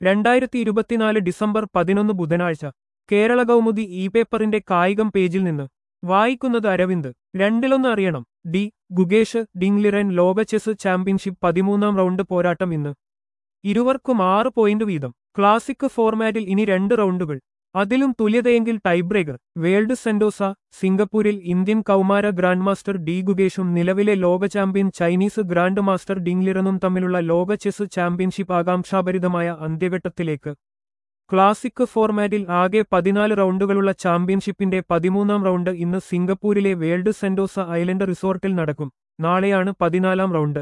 രണ്ടായിരത്തി ഇരുപത്തിനാല് ഡിസംബർ പതിനൊന്ന് ബുധനാഴ്ച കേരള കൗമുദി ഇ പേപ്പറിന്റെ കായികം പേജിൽ നിന്ന് വായിക്കുന്നത് അരവിന്ദ് രണ്ടിലൊന്ന് അറിയണം ഡി ഗുഗേഷ് ഡിംഗ്ലിറൻ ലോക ചെസ് ചാമ്പ്യൻഷിപ്പ് പതിമൂന്നാം റൗണ്ട് പോരാട്ടം ഇന്ന് ഇരുവർക്കും ആറ് പോയിന്റ് വീതം ക്ലാസിക് ഫോർമാറ്റിൽ ഇനി രണ്ട് റൗണ്ടുകൾ അതിലും തുല്യതയെങ്കിൽ ടൈബ്രേക്കർ വേൾഡ് സെന്റോസ സിംഗപ്പൂരിൽ ഇന്ത്യൻ കൗമാര ഗ്രാൻഡ് മാസ്റ്റർ ഡി ഗുഗേഷും നിലവിലെ ലോക ചാമ്പ്യൻ ചൈനീസ് ഗ്രാൻഡ് മാസ്റ്റർ ഡിംഗ്ലിറനും തമ്മിലുള്ള ലോക ചെസ് ചാമ്പ്യൻഷിപ്പ് ആകാംക്ഷാഭരിതമായ അന്ത്യഘട്ടത്തിലേക്ക് ക്ലാസിക് ഫോർമാറ്റിൽ ആകെ പതിനാല് റൗണ്ടുകളുള്ള ചാമ്പ്യൻഷിപ്പിന്റെ പതിമൂന്നാം റൗണ്ട് ഇന്ന് സിംഗപ്പൂരിലെ വേൾഡ് സെന്റോസ ഐലൻഡ് റിസോർട്ടിൽ നടക്കും നാളെയാണ് പതിനാലാം റൗണ്ട്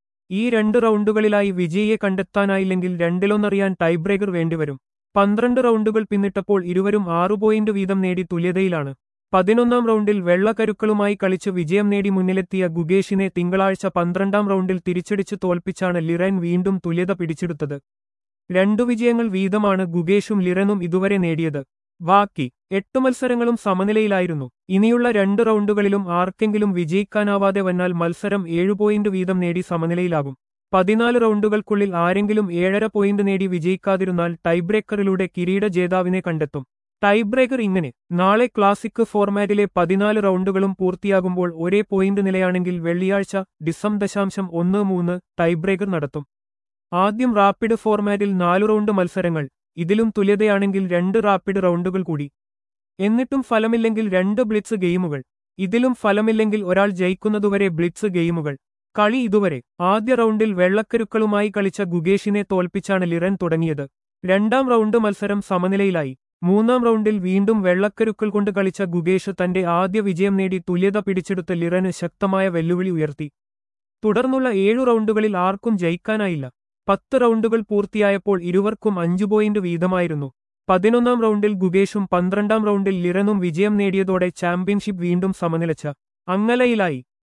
ഈ രണ്ട് റൗണ്ടുകളിലായി വിജയിയെ കണ്ടെത്താനായില്ലെങ്കിൽ രണ്ടിലൊന്നറിയാൻ ടൈബ്രേക്കർ വേണ്ടിവരും പന്ത്രണ്ട് റൗണ്ടുകൾ പിന്നിട്ടപ്പോൾ ഇരുവരും ആറു പോയിന്റ് വീതം നേടി തുല്യതയിലാണ് പതിനൊന്നാം റൗണ്ടിൽ വെള്ളക്കരുക്കളുമായി കളിച്ച് വിജയം നേടി മുന്നിലെത്തിയ ഗുഗേഷിനെ തിങ്കളാഴ്ച പന്ത്രണ്ടാം റൗണ്ടിൽ തിരിച്ചടിച്ച് തോൽപ്പിച്ചാണ് ലിറൻ വീണ്ടും തുല്യത പിടിച്ചെടുത്തത് രണ്ടു വിജയങ്ങൾ വീതമാണ് ഗുഗേഷും ലിറനും ഇതുവരെ നേടിയത് ബാക്കി എട്ട് മത്സരങ്ങളും സമനിലയിലായിരുന്നു ഇനിയുള്ള രണ്ട് റൗണ്ടുകളിലും ആർക്കെങ്കിലും വിജയിക്കാനാവാതെ വന്നാൽ മത്സരം ഏഴു പോയിന്റ് വീതം നേടി സമനിലയിലാകും പതിനാല് റൗണ്ടുകൾക്കുള്ളിൽ ആരെങ്കിലും ഏഴര പോയിന്റ് നേടി വിജയിക്കാതിരുന്നാൽ ടൈബ്രേക്കറിലൂടെ കിരീട ജേതാവിനെ കണ്ടെത്തും ടൈബ്രേക്കർ ഇങ്ങനെ നാളെ ക്ലാസിക് ഫോർമാറ്റിലെ പതിനാല് റൗണ്ടുകളും പൂർത്തിയാകുമ്പോൾ ഒരേ പോയിന്റ് നിലയാണെങ്കിൽ വെള്ളിയാഴ്ച ഡിസം ദശാംശം ഒന്ന് മൂന്ന് ടൈബ്രേക്കർ നടത്തും ആദ്യം റാപ്പിഡ് ഫോർമാറ്റിൽ നാലു റൗണ്ട് മത്സരങ്ങൾ ഇതിലും തുല്യതയാണെങ്കിൽ രണ്ട് റാപ്പിഡ് റൗണ്ടുകൾ കൂടി എന്നിട്ടും ഫലമില്ലെങ്കിൽ രണ്ട് ബ്ലിറ്റ്സ് ഗെയിമുകൾ ഇതിലും ഫലമില്ലെങ്കിൽ ഒരാൾ ജയിക്കുന്നതുവരെ ബ്ലിറ്റ്സ് ഗെയിമുകൾ കളി ഇതുവരെ ആദ്യ റൗണ്ടിൽ വെള്ളക്കരുക്കളുമായി കളിച്ച ഗുഗേഷിനെ തോൽപ്പിച്ചാണ് ലിറൻ തുടങ്ങിയത് രണ്ടാം റൗണ്ട് മത്സരം സമനിലയിലായി മൂന്നാം റൗണ്ടിൽ വീണ്ടും വെള്ളക്കരുക്കൾ കൊണ്ട് കളിച്ച ഗുഗേഷ് തന്റെ ആദ്യ വിജയം നേടി തുല്യത പിടിച്ചെടുത്ത് ലിറന് ശക്തമായ വെല്ലുവിളി ഉയർത്തി തുടർന്നുള്ള ഏഴു റൗണ്ടുകളിൽ ആർക്കും ജയിക്കാനായില്ല പത്ത് റൗണ്ടുകൾ പൂർത്തിയായപ്പോൾ ഇരുവർക്കും അഞ്ചു പോയിന്റ് വീതമായിരുന്നു പതിനൊന്നാം റൗണ്ടിൽ ഗുഗേഷും പന്ത്രണ്ടാം റൗണ്ടിൽ ലിറനും വിജയം നേടിയതോടെ ചാമ്പ്യൻഷിപ്പ് വീണ്ടും സമനിലച്ച അങ്ങലയിലായി